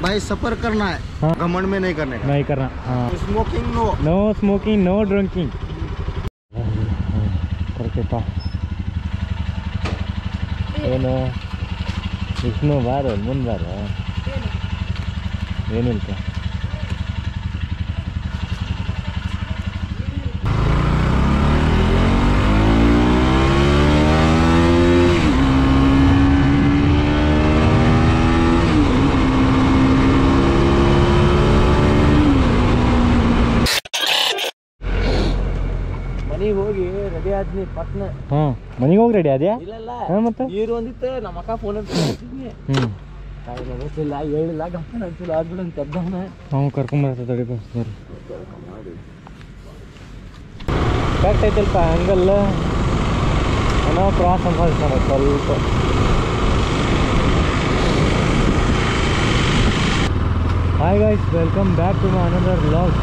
भाई सफर करना है हाँ। घमंड में नहीं करने नहीं करना हाँ का smoking no no smoking no drinking ಕರೆಕ್ಟಪ್ಪ ಏನು ವಿಷ್ಣು ಬಾರ ಮುಂದೆ ಬಾರ ಏನಿಲ್ಲ ಮನೆಗೆ ಹೋಗಿ ರೆಡಿ ಆದ್ನಿ ಪಟ್ನ ಹಾಂ ಮನೆಗೆ ಹೋಗಿ ರೆಡಿ ಅದ್ಯಾ ಇಲ್ಲಲ್ಲ ಹಾಂ ಮತ್ತೆ ನೀರು ಒಂದಿತ್ತು ನಮ್ಮ ಅಕ್ಕ ಫೋನ್ ಹಚ್ಚಿದ್ನಿ ಹ್ಞೂ ತಾಯಿ ಗೊತ್ತಿಲ್ಲ ಹೇಳಿಲ್ಲ ಗಪ್ಪನ ಹಚ್ಚಿಲ್ಲ ಆದ್ಬಿಡು ಅಂತ ಎದ್ದವನ ನಾವು ಕರ್ಕೊಂಬರ್ತದೆ ತಡಿ ಬಸ್ ಬರ್ರಿ ಕರೆಕ್ಟ್ ಐತಲ್ಪ ಹಂಗಲ್ಲ ಏನೋ ಕ್ರಾಸ್ ಅನ್ಸ್ತಾನೆ ಸ್ವಲ್ಪ hi guys welcome back to my another vlog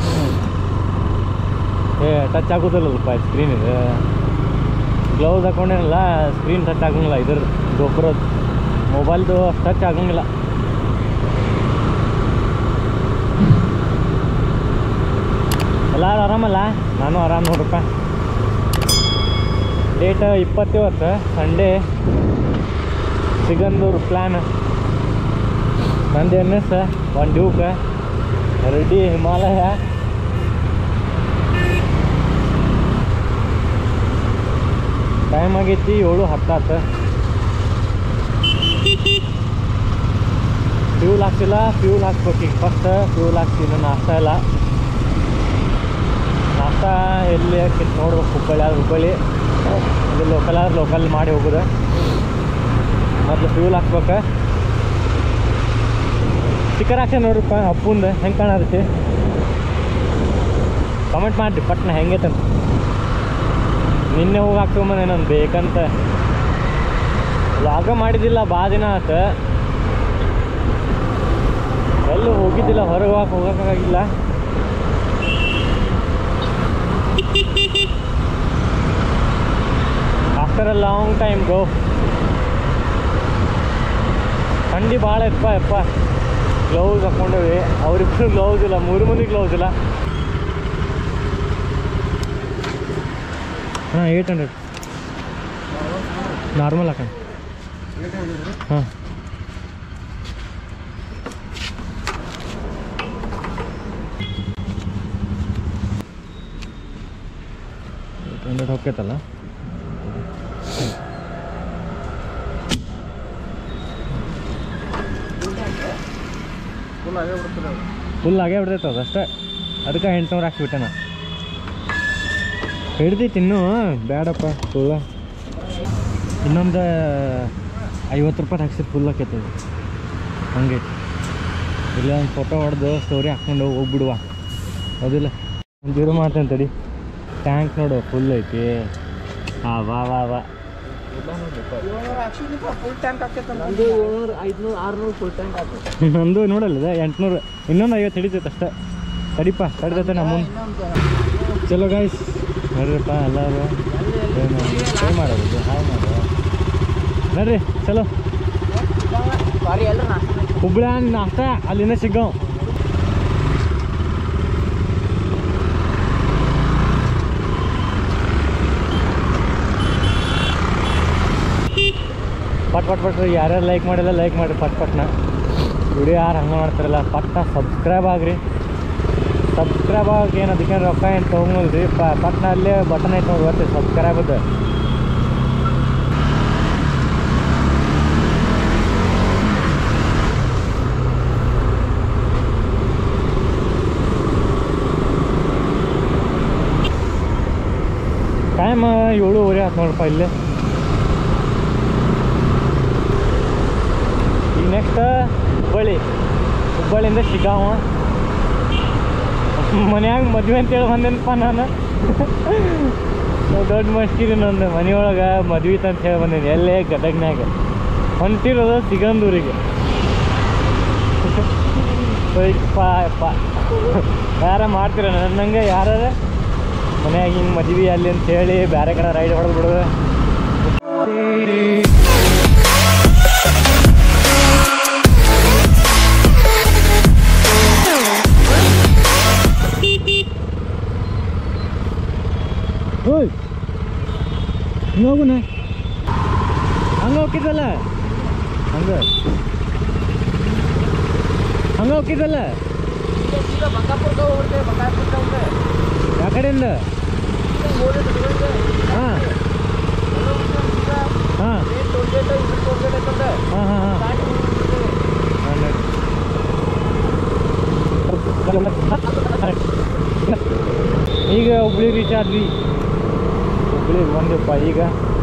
ಏ ಟಚ್ ಆಗೋದಿಲ್ಲಲ್ಪ ಸ್ಕ್ರೀನ್ ಇದೆ ಗ್ಲೌಸ್ ಹಾಕೊಂಡೇನಲ್ಲ ಸ್ಕ್ರೀನ್ ಟಚ್ ಆಗಂಗಿಲ್ಲ ಇದ್ರ ಗೊಬ್ಬರದ ಮೊಬೈಲ್ದು ಟಚ್ ಆಗಂಗಿಲ್ಲ ಎಲ್ಲರೂ ಆರಾಮಲ್ಲ ನಾನು ಆರಾಮ್ ನೋಡ್ರಪ್ಪ ಡೇಟ್ ಇಪ್ಪತ್ತಿವತ್ತು ಸಂಡೇ ಸಿಗಂದೂರು ಪ್ಲ್ಯಾನ್ ನಂದು ಎನ್ ಎಸ್ ಒಂದು ಡ್ಯೂಕ್ ರೆಡಿ ಹಿಮಾಲಯ ಟೈಮ್ ಆಗೈತಿ ಏಳು ಹತ್ತಾತು ಫ್ಯೂಲ್ ಹಾಕ್ಸಿಲ್ಲ ಫ್ಯೂಲ್ ಹಾಕ್ಬೇಕು ಈಗ ಫಸ್ಟ್ ಫ್ಯೂಲ್ ಹಾಕ್ಸಿಲ್ಲ ನಾಷ್ಟ ಇಲ್ಲ ನಾಷ್ಟ ಎಲ್ಲಿ ಹಾಕಿತ್ತು ನೋಡ್ಬೇಕು ಹುಬ್ಬಳ್ಳಿ ಆದ್ರೆ ಹುಬ್ಬಳ್ಳಿ ಇಲ್ಲಿ ಲೋಕಲ್ ಆದ್ರೆ ಲೋಕಲ್ ಮಾಡಿ ಹೋಗೋದು ಮೊದಲು ಫ್ಯೂಲ್ ಹಾಕ್ಬೇಕು ಸ್ಟಿಕ್ಕರ್ ಹಾಕ್ಸಿ ನೋಡ್ರಿಪ್ಪ ಅಪ್ಪಂದು ಹೆಂಗೆ ಕಾಣತೈತಿ ಕಮೆಂಟ್ ಮಾಡಿರಿ ಪಟ್ನ ಹೆಂಗೈತಂತ ನಿನ್ನೆ ಹೋಗಿ ಹಾಕ್ಸ್ಕೊಂಬಂದೆ ನಾನು ಬೇಕಂತ ಲಾಗ ಮಾಡಿದ್ದಿಲ್ಲ ಭಾಳ ದಿನ ಆತು ಎಲ್ಲೂ ಹೋಗಿದ್ದಿಲ್ಲ ಹೊರಗೆ ಹೋಗಕ್ಕೆ ಹೋಗೋಕ್ಕಾಗಿಲ್ಲ after a long time go ಥಂಡಿ ಭಾಳ ಇಪ್ಪ ಯಪ್ಪ ಗ್ಲೌಸ್ ಹಾಕ್ಕೊಂಡೇವಿ ಅವ್ರಿಬ್ರು ಗ್ಲೌಸ್ ಇಲ್ಲ ಮೂರು ಮಂದಿ ಗ್ಲೌಸ್ ಇಲ್ಲ ಹಾಂ ಏಯ್ಟ್ ಹಂಡ್ರೆಡ್ ನಾರ್ಮಲ್ ಹಾಕೋಣ ಹಾಂ ಏಯ್ಟ್ ಹಂಡ್ರೆಡ್ ಹೋಗ್ತೈತಲ್ಲ फुल आगे बढ़ते रहो ಫುಲ್ ಆಗೇ ಬಿಡ್ತೈತೆ ಅದು ಅಷ್ಟೇ ಅದಕ್ಕೆ ಎಂಟುನೂರು ಹಾಕ್ಬಿಟ್ಟೆ ನಾ ಹಿಡ್ದೈತಿ ಇನ್ನೂ ಬೇಡಪ್ಪ ಸುಳ್ಳ ಇನ್ನೊಂದು ಐವತ್ತು ರೂಪಾಯಿ ಹಾಕ್ಸಿದ್ರೆ ಫುಲ್ ಆಕೈತೆ ಅದು ಹಂಗೆ ಇಲ್ಲ ಒಂದು ಫೋಟೋ ಹೊಡೆದು ಸ್ಟೋರಿ ಹಾಕ್ಕೊಂಡು ಹೋಗ್ಬಿಡುವ ಹೌದಿಲ್ಲ ಒಂದು ಜೀರೋ ಮಾಡ್ತೇನೆ ತಡಿ ಟ್ಯಾಂಕ್ ನೋಡು ಫುಲ್ ಐತಿ ಹಾಂ ವಾ ವಾ ವಾ फुल टैंक आके ನಂದು ಏಳ್ನೂರು ಐದ್ನೂರು ಆರ್ನೂರು ಫುಲ್ ಟ್ಯಾಂಕ್ ಆಯ್ತು ನಂದು ನೋಡಲ್ಲ ಎಂಟುನೂರು ಇನ್ನೊಂದು ಐವತ್ತು ಹಿಡಿತೈತೆ ಅಷ್ಟೇ ತಡಿಪ ತಡಿದೈತೆ ನಮ್ಮ ಮುಂದೆ ಚಲೋ ಗಾಯ್ಸ್ ನೋಡ್ರಿಪ್ಪ ಎಲ್ಲರೂ ಏನು ಟ್ರೈ ಮಾಡೋದು ಹಾಯ್ ಮಾಡೋದು ನೋಡ್ರಿ ಚಲೋ ಸಾರಿ ಎಲ್ಲ ನಾ ಹುಬ್ಳ್ಯಾ ನಾಷ್ಟ ಅಲ್ಲಿಂದ ಸಿಗ್ಗಾವ್ ಪಟ್ ಪಟ್ ಪಟ್ ಯಾರ್ಯಾರು ಲೈಕ್ ಮಾಡಿಲ್ಲ ಲೈಕ್ ಮಾಡಿ ಪಟ್ ಪಟ್ನ ವಿಡಿಯೋ ಯಾರು ಹಂಗೆ ಮಾಡ್ತಾರಲ್ಲ ಪಟ್ನ ಸಬ್ಸ್ಕ್ರೈಬ್ ಆಗ್ರಿ ಸಬ್ಸ್ಕ್ರೈಬ್ ಆಗಿ ಏನು ಅದಕ್ಕೆ ರೊಕ್ಕ ಏನು ತೊಗೊಂಬಲ್ರಿ ಪ ಪಟ್ನ ಅಲ್ಲೇ ಬಟನ್ ಐತೆ ನೋಡಿ ಬರ್ತೀವಿ ಸಬ್ಸ್ಕ್ರೈಬ್ ಅದು ಟೈಮ್ ಏಳುವರೆ ಆಯ್ತು ನೋಡಪ್ಪ ಇಲ್ಲೇ ಈಗ ನೆಕ್ಸ್ಟ್ ಹುಬ್ಬಳ್ಳಿ ಹುಬ್ಬಳ್ಳಿಯಿಂದ ಶಿಗಾವ ಮನ್ಯಾಗ ಮದ್ವೆ ಅಂತೇಳಿ ಬಂದೇನಪ್ಪ ನಾನು ದೊಡ್ಡ ಮಸ್ಕಿರಿ ನಂದು ಮನೆಯೊಳಗೆ ಮದ್ವೆ ಅಂತ ಹೇಳಿ ಬಂದೇನಿ ಎಲ್ಲೇ ಗದಗ್ನಾಗ ಹೊಂಟಿರೋದು ಸಿಗಂದೂರಿಗೆ ಯಪ್ಪ ಯಪ್ಪ ಯಾರ ಮಾಡ್ತೀರ ನನ್ನಂಗೆ ಯಾರ ಮನ್ಯಾಗ ಹಿಂಗೆ ಮದ್ವೆ ಅಲ್ಲಿ ಅಂತ ಹೇಳಿ ಬೇರೆ ಕಡೆ ರೈಡ್ ಹೊಡೆದು ಬಿಡೋದು ಹಿಂಗೆ ಹೋಗುನ ಹಂಗೆ ಹೋಗಿದ್ದಲ್ಲ ಹಂಗೆ ಹಂಗೆ ಹೋಗಿದ್ದಲ್ಲ ಯಾವ ಕಡೆಯಿಂದ ಹಾಂ ಹಾಂ ಹಾಂ ಹಾಂ ಹಾಂ ಈಗ ಹುಬ್ಳಿ ರೀಚ್ ಆದ್ವಿ ಹುಬ್ಳಿ ಬಂದಪ್ಪ ಈಗ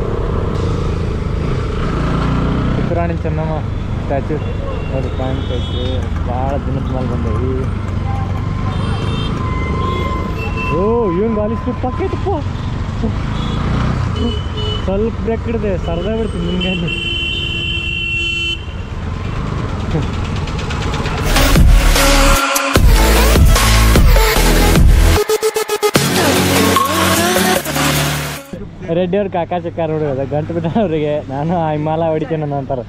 ಕಿತ್ತೂರಾಣಿ ಚೆನ್ನಮ್ಮ ಸ್ಟ್ಯಾಚು ನೋಡಿ ಕಾಣ್ತೈತಿ ಭಾಳ ದಿನದ ಮೇಲೆ ಬಂದೇವಿ ಓ ಏನು ಗಾಲಿ ಸ್ಲಿಪ್ ಹಾಕೈತಪ್ಪ ಸ್ವಲ್ಪ ಬ್ರೇಕ್ ಹಿಡ್ದೆ ಸರ್ದ ಬಿಡ್ತೀನಿ ನಿಮ್ಗೆ ರೆಡ್ಡಿ ಅವ್ರ ಕಾಕಾ ಚಕ್ಕಾರ ನೋಡಿ ಅದ ಗಂಟು ಬಿಟ್ಟ ಅವ್ರಿಗೆ ನಾನು ಆ ಹಿಮಾಲ ಹೊಡಿತೇನೆ ಅಂತಾರ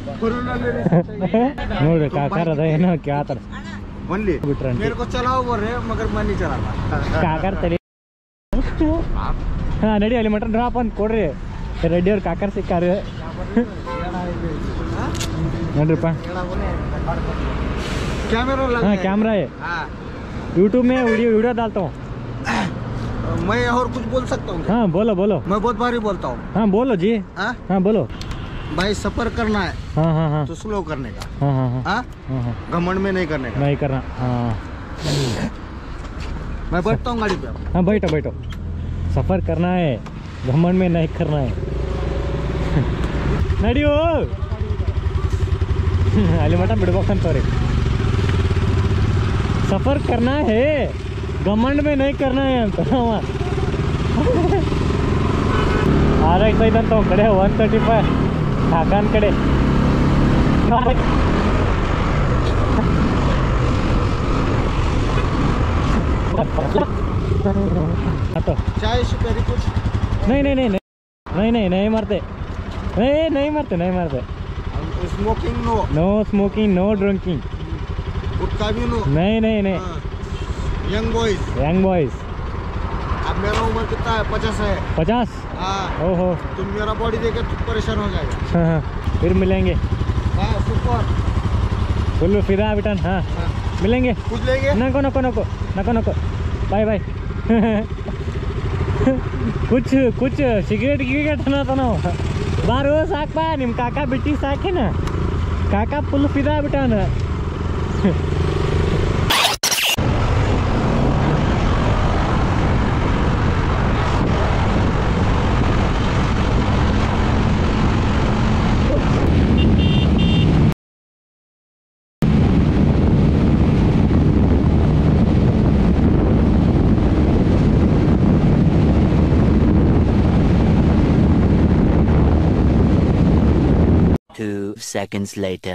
ನೋಡ್ರಿ ಕಾಕಾರ ಅದ ಏನೋ ಕೇಳ್ತಾರ ओनली ಬಿಟ್ರ मेरे को चलाओ बोल रहे हैं, मगर मैं नहीं चलाना ಕಾಕಾರ ತಲೆ ಹಾ ನಡಿ ಅಲ್ಲಿ ಮಟನ್ ಡ್ರಾಪ್ ಅಂತ ಕೊಡ್ರಿ ರೆಡ್ಡಿ ಅವ್ರ ಕಾಕಾರ ಸಿಕ್ಕಾರ ನೋಡ್ರಿಪ್ಪ कैमरा लगा हाँ है। कैमरा है हाँ यूट्यूब में वीडियो वीडियो डालता हूँ मैं और कुछ बोल सकता हूँ क्या? हाँ बोलो बोलो मैं बहुत भारी बोलता हूँ हाँ बोलो जी हाँ हाँ बोलो भाई सफर करना है हाँ हाँ हाँ तो स्लो करने का हाँ हाँ हाँ हाँ हाँ हाँ घमंड में नहीं करने का नहीं करना हाँ मैं बैठता हूँ गाड़ी पे अब। हाँ बैठो बैठो सफ़र करना है घमंड में नहीं करना है ನಡಿಯೋ ಅಲ್ಲಿ ಮಟ ಬಿಡ್ಬೇಕಂತವ್ರಿ ಸಫರ್ ಕರ್ನಾ ಹೇ ಗಮಂಡ್ ಮೇ ನೈ ಕರ್ನಾ ಹೇ ಅಂತ ಅವ ಆರಾಗ್ತೈತಂತ ಅವ್ನ ಕಡೆ ಒನ್ ತರ್ಟಿ ಫೈವ್ ಕಾಕಾನ್ ಕಡೆ ಆತೋ चाय सुपारी कुछ नहीं नहीं नहीं नहीं नहीं नहीं नहीं मरते नहीं नहीं मरते नहीं मरते smoking no no smoking no drinking gutkha भी नो नहीं नहीं नहीं यंग बॉयज यंग बॉयज अब मेरा उम्र कितना है पचास है पचास हाँ ओहो तुम मेरा बॉडी देखे तुम परेशान हो जाएगा हाँ, हाँ, फिर मिलेंगे हाँ सुपर फुल फिरा बिटन हाँ हाँ। मिलेंगे कुछ लेंगे नको नको नको नको नको ಬಾಯ್ ಬಾಯ್ ಕುಚ್ ಕುಚ್ ಸಿಗರೇಟ್ ಗಿಗರೇಟ್ ಅನ್ನತ್ತ ನಾವು ಬಾರು ಸಾಕು ಬಾ ನಿಮ್ಮ ಕಾಕ ಬಿಟ್ಟಿ ಸಾಕೇನ ಕಾಕ ಫುಲ್ ಫಿದಾ ಬಿಟ್ಟಾನ Two seconds later.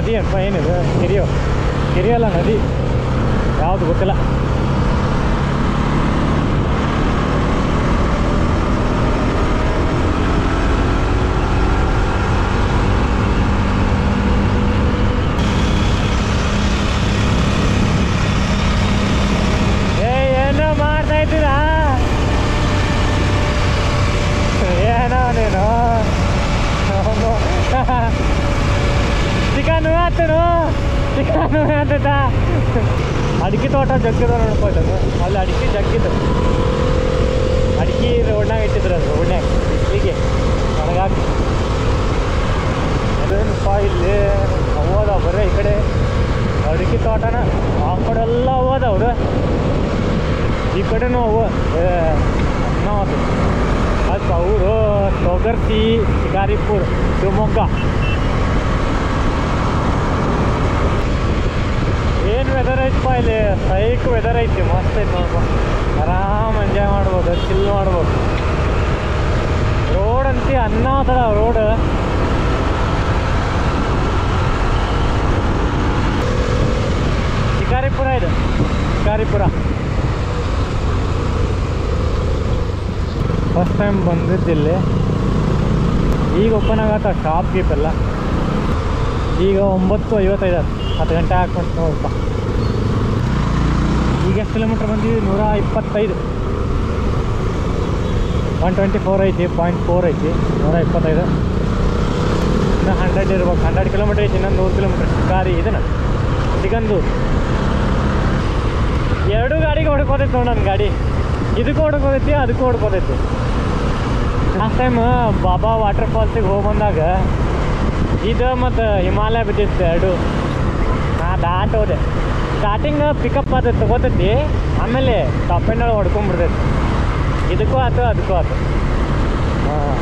ನದಿ ಅಪ್ಪ ಏನಿದು ಕೆರಿಯೋ ಕೆರೆ ಅಲ್ಲ ನದಿ ಯಾವುದು ಗೊತ್ತಿಲ್ಲ ಏ ಏನೋ ಮಾಡ್ತಾ ಇದ್ದೀರಾ ಏನೋ ನೀನು ಚಿಕನ್ ಆತನು ಚಿಕನ್ ಆತದ ಅಡಿಕೆ ತೋಟ ಜಗ್ಗಿದ ನೋಡ್ಕೊಯ್ತದು ಅಲ್ಲಿ ಅಡಿಕೆ ಜಗ್ಗಿದ್ದು ಅಡಿಕೆ ರೋಡ್ನಾಗ ಇಟ್ಟಿದ್ರು ಅದು ರೋಡ್ನಾಗ ಹೀಗೆ ಒಣಗಾಕಿ ಅದೇನಪ್ಪ ಇಲ್ಲಿ ಹೋದ ಬರೀ ಈ ಕಡೆ ಅಡಿಕೆ ತೋಟನ ಆ ಕಡೆ ಎಲ್ಲ ಹೋದವ್ರು ಈ ಕಡೆನೂ ಅವು ಅದು ಅದು ಅವರು ತೊಗರ್ತಿ ಶಿಕಾರಿಪುರ್ ಶಿವಮೊಗ್ಗ ಏನು ವೆದರ್ ಐತಪ್ಪ ಇಲ್ಲಿ ಸೈಕ್ ವೆದರ್ ಐತಿ ಮಸ್ತ್ ಐತಿ ನೋಡಪ್ಪ ಆರಾಮ್ ಎಂಜಾಯ್ ಮಾಡ್ಬೋದು ಚಿಲ್ ಮಾಡ್ಬೋದು ರೋಡ್ ಅಂತಿ ಅನ್ನ ಥರ ರೋಡ್ ಶಿಕಾರಿಪುರ ಇದು ಶಿಕಾರಿಪುರ ಫಸ್ಟ್ ಟೈಮ್ ಬಂದಿದ್ದಿಲ್ಲಿ ಈಗ ಓಪನ್ ಆಗತ್ತ ಶಾಪ್ ಗೀಪ್ ಎಲ್ಲ ಈಗ ಒಂಬತ್ತು ಐವತ್ತೈದು ಆಯ್ತು. ಹತ್ತು ಗಂಟೆ ಹಾಕ್ಕೊಂಡು ನೋಡಪ್ಪ ಈಗ ಎಷ್ಟು ಕಿಲೋಮೀಟ್ರ್ ಬಂದಿವಿ ನೂರ ಇಪ್ಪತ್ತೈದು ಒನ್ ಟ್ವೆಂಟಿ ಫೋರ್ ಐತಿ ಪಾಯಿಂಟ್ ಫೋರ್ ಐತಿ ನೂರ ಇಪ್ಪತ್ತೈದು ಇನ್ನು ಹಂಡ್ರೆಡ್ ಇರ್ಬೇಕು ಹಂಡ್ರೆಡ್ ಕಿಲೋಮೀಟ್ರ್ ಐತಿ ಇನ್ನೊಂದು ನೂರು ಕಿಲೋಮೀಟ್ರ್ ಗಾಡಿ ಇದನ್ನ ಸಿಗಂದೂರು ಎರಡು ಗಾಡಿಗೆ ಹೊಡ್ಕೋತೈತಿ ನೋಡಿ ನನ್ನ ಗಾಡಿ ಇದಕ್ಕೂ ಹೊಡ್ಕೋತೈತಿ ಅದಕ್ಕೂ ಹೊಡ್ಕೋತೈತಿ ಲಾಸ್ಟ್ ಟೈಮ್ ಬಾಬಾ ವಾಟರ್ ಫಾಲ್ಸಿಗೆ ಹೋಗಿ ಬಂದಾಗ ಇದು ಮತ್ತು ಹಿಮಾಲಯ ಬಿದ್ದಿತ್ತು ಎರಡು ನಾ ದಾಟ್ ಹೋದೆ ಸ್ಟಾರ್ಟಿಂಗ್ ಪಿಕಪ್ ಅದು ತಗೋತೈತಿ ಆಮೇಲೆ ಟಾಪ್ ಎಂಡ್ ಒಳಗೆ ಹೊಡ್ಕೊಂಡ್ಬಿಡ್ತೈತಿ ಇದಕ್ಕೂ ಆತು ಅದಕ್ಕೂ ಆತು ಹಾಂ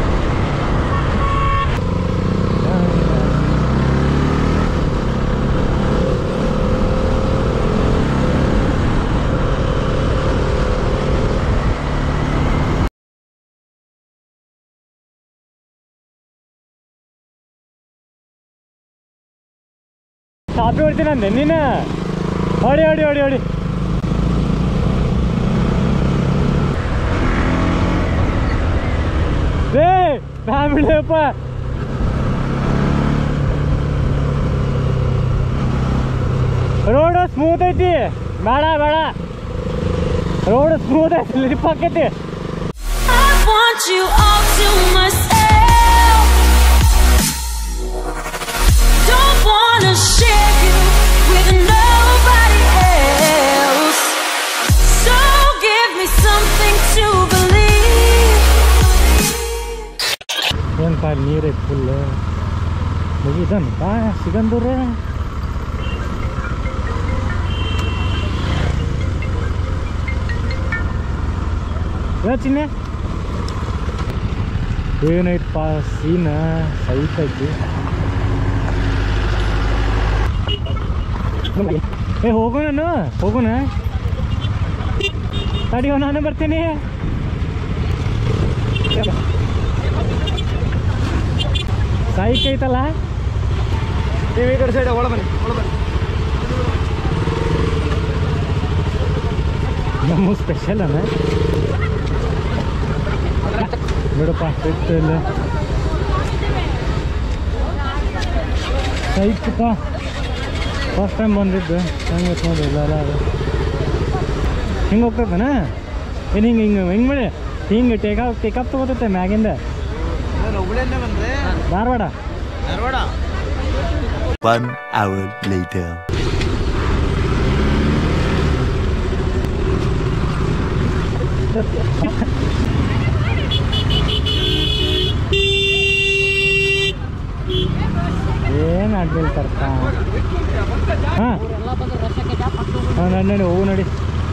ಕಾಪಿ ಹೊಡ್ತೀನಿ ಅಂದೆ ನೀನು ಹೊಡಿ ಹೊಡಿ ಹೊಡಿ ಹೊಡಿ ಏ ನಾ ಬಿಡಪ್ಪ ರೋಡ್ ಸ್ಮೂತ್ ಐತಿ ಬೇಡ ಬೇಡ ರೋಡ್ ಸ್ಮೂತ್ ಐತಿ ಲಿಪ್ ಆಕೈತಿ I want you all to myself. Don't wanna share you with nobody else. So give me something to believe. ಏನಪ್ಪ ನೀರೈತಿ ಫುಲ್ ಮುಗಿದನಪ್ಪ ಸಿಗಂದೂರ ಚಿನ್ನೆ ಏನೈತಪ್ಪ ಸೀನ ಸೈತೈತಿ ಏ ಹೋಗೋಣ ಹೋಗೋಣ ತಡಿಯೋ ನಾನು ಬರ್ತೀನಿ ಸೈಕ್ ಐತಲ್ಲ ನೀವು ಈ ಕಡೆ ಸೈಡ್ ಒಳ ಬನ್ನಿ ಒಳ ಬನ್ನಿ ನಮ್ಮ ಸ್ಪೆಷಲ್ ಅನ್ನ ಬಿಡಪ್ಪ ಸಿಕ್ತು ಇಲ್ಲ ಸೈಕಪ್ಪ ಫಸ್ಟ್ ಟೈಮ್ ಬಂದಿದ್ದು ಹೆಂಗೆ ನೋಡಿ ಇಲ್ಲ ಎಲ್ಲ ಅದು ಹಿಂಗೆ ಹೋಗ್ತದನ ಏನು ಹಿಂಗೆ ಹಿಂಗೆ ಹೆಂಗೆ ಮಾಡಿ ಹಿಂಗೆ ಟೇಕಪ್ ಟೇಕಪ್ ತೊಗೋತೈತೆ ಮ್ಯಾಗಿಂದ ನಾನು ಹುಬ್ಳಿಯಿಂದ ಬಂದ್ರೆ Dharwad Dharwad One hour later. ಏನು ಅಡ್ಡಿಲ್ಲ ತರ್ಕ ಹಾಂ ಹಾಂ ನಡಿ ನಡಿ ಹೋಗು ನಡಿ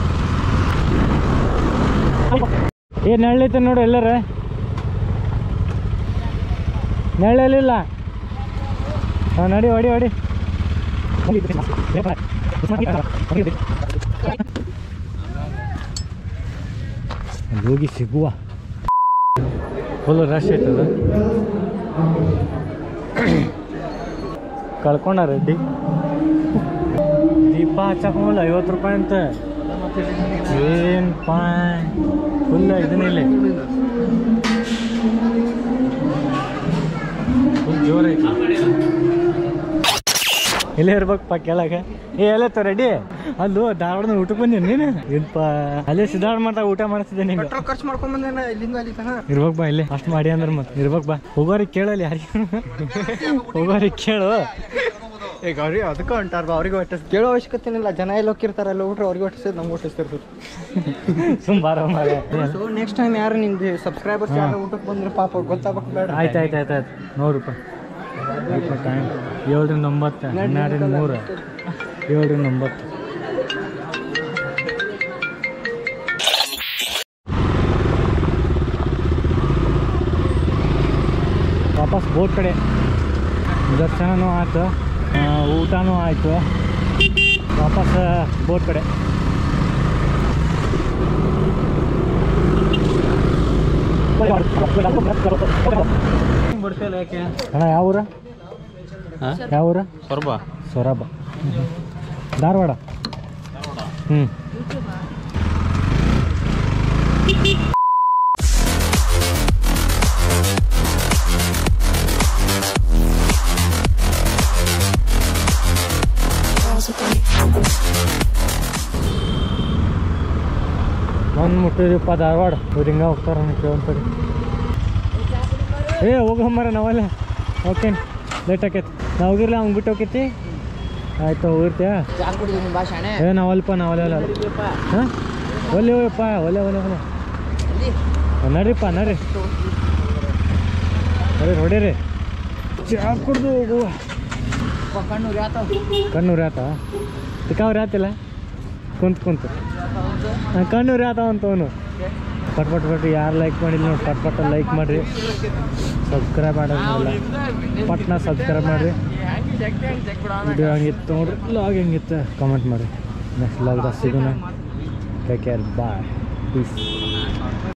ಏ ನೆಳ್ಳೈತೆ ನೋಡು ಎಲ್ಲರ ನೆಳ್ಳೆಲ್ಲಿಲ್ಲ ಹಾಂ ನಡಿ ಹೊಡಿ ಹೊಡಿ ಅಲ್ಲಿ ಹೋಗಿ ಸಿಗುವ ಫುಲ್ ರಶ್ ಐತದ ಕಳ್ಕೊಂಡ ರೆಡ್ಡಿ ದೀಪ ಹಚ್ಚಕೊಂಬಲ್ಲ ಐವತ್ತು ರೂಪಾಯಿ ಅಂತ ಏನು ಪಾಯ್ ಫುಲ್ ಇದನ್ನ ಇಲ್ಲಿ ಫುಲ್ ಜೋರ್ ಐತಿ ಇಲ್ಲೇ ಇರ್ಬೇಕಪ್ಪ ಕೆಳಗೆ ಏ ಎಲ್ಲತ್ತ ರೆಡಿ ಅಲ್ಲೂ ಧಾರವಾಡದ ಊಟಕ್ಕೆ ಬಂದಿ ನೀನು ಏನಪ್ಪ ಅಲ್ಲೇ ಸಿದ್ಧಾರ್ಥ ಮಾಡ್ತಾ ಊಟ ಮಾಡಿಸ್ತಿದ್ದೆ ನಿಂಗೆ ಪೆಟ್ರೋಲ್ ಖರ್ಚು ಮಾಡ್ಕೊಂಡ್ ಬಂದೇನ ಇಲ್ಲಿಂದ ಅಲ್ಲಿ ತನ ಇರ್ಬೇಕು ಬಾ ಇಲ್ಲೇ ಅಷ್ಟು ಮಾಡಿ ಅಂದ್ರೆ ಮತ್ತೆ ಇರ್ಬೇಕು ಬಾ ಹೋಗೋರಿಗೆ ಕೇಳಲ್ಲ ಯಾರಿಗೆ ಹೋಗೋರಿಗೆ ಕೇಳು ಈಗ ಅವ್ರಿಗೆ ಅದಕ್ಕೆ ಹೊಂಟಾರ ಬಾ ಅವ್ರಿಗೆ ಹೊಟ್ಟಿಸ್ ಕೇಳೋ ಅವಶ್ಯಕತೆ ಇಲ್ಲ ಜನ ಎಲ್ಲ ಹೋಗಿರ್ತಾರ ಎಲ್ಲ ಊಟ್ರೆ ಅವ್ರಿಗೆ ಹೊಟ್ಟಿಸ್ತದೆ ನಮ್ಗೆ ಹೊಟ್ಟಿಸ್ತಿರ್ತಾರೆ ಸುಮ್ ಬಾರ ಮಾರೆ ಸೊ ನೆಕ್ಸ್ಟ್ ಟೈಮ್ ಯಾರು ನಿಮ್ದು ಸಬ್ಸ್ಕ್ರೈಬರ್ಸ್ ಯಾರು ಊಟಕ್ಕೆ ಬಂದ್ರೆ ಪಾಪ ಅವ್ರಿಗೆ ಗೊತ್ತಾಗಬೇಕು ಬೇಡ ಆಯ್ತು ಆಯ್ತು ಆಯ್ತು ಆಯ್ತು ನೂರು ರೂಪಾಯಿ ಟೈಮ್ ಏಳರಿಂದ ಒಂಬತ್ತು ಹನ್ನೆರಡರಿಂದ ಮೂರು ಏಳರಿಂದ ಒಂಬತ್ತು ವಾಪಸ್ ಬೋಟ್ ಕಡೆ ದರ್ಶನನೂ ಆಯ್ತು ಆ, ಊಟನೂ ಆಯಿತು ವಾಪಸ್ ಬೋಟ್ ಕಡೆ ಬಿಡ್ತಿಲ್ಲ ಯಾಕೆ ಅಣ್ಣ ಯಾವ ಊರ ಯಾವ ಊರ ಸ್ವರ್ಬ ಸೊರಬ ಧಾರವಾಡ ಹ್ಞೂ ಬಂದು ಮುಟ್ಟಿದಪ್ಪ ಧಾರವಾಡ ಇವ್ರು ಹಿಂಗೆ ಹೋಗ್ತಾರ ಕೇಳ್ತಾರೆ ಏ ಹೋಗೋ ಮರ ನಾವಲ್ಲ ಓಕೆ ಲೇಟ್ ಆಕೈತಿ ನಾವು ಹೋಗಿರ್ಲ ಅವ್ನು ಬಿಟ್ಟು ಹೋಗೈತಿ ಆಯ್ತು ಹೋಗಿರ್ತೀಯ ಜಾನ್ ಕುಡಿದೀನಿ ಬಾ ಶಾಣೆ ಏ ನಾವಲ್ಪ ನಾವಲ್ಲ ಅಲ್ಲ ಹಾಂ ಒಲ್ಲೆ ಹೋಯಪ್ಪ ಒಲೆ ಒಲೆ ಒಲೆ ನಡ್ರಿಪ್ಪ ನಡ್ರಿ ನಡ್ರಿ ಹೊಡೀರಿ ಚಾ ಕುಡ್ದು ಹೋಗು ಕಣ್ಣೂರು ಯಾತಾವ ಕಣ್ಣೂರು ಆತ ತಿಕ್ಕಾವ್ರು ಆತಿಲ್ಲ ಕುಂತ್ ಕುಂತು ಹಾಂ ಕಣ್ಣೂರು ಆತಾವ ಅಂತ ಅವನು ಪಟ್ ಪಟ್ ಪಟ್ ಯಾರು ಲೈಕ್ ಮಾಡಿಲ್ಲ ನೋಡಿ ಪಟ್ ಪಟ್ ಲೈಕ್ ಮಾಡಿರಿ ಸಬ್ಸ್ಕ್ರೈಬ್ ಮಾಡೋದಿಲ್ಲ ಪಟ್ನ ಸಬ್ಸ್ಕ್ರೈಬ್ ಮಾಡಿರಿ ವಿಡಿಯೋ ಹಂಗಿತ್ತು ನೋಡ್ರಿ ಲಾಗ್ ಹೆಂಗಿತ್ತು ಕಮೆಂಟ್ ಮಾಡಿ ನೆಕ್ಸ್ಟ್ ಲಾಗ್ದಾಗ ಸಿಗೋಣ ಟೇಕ್ ಕೇರ್ ಬಾಯ್ ಪೀಸ್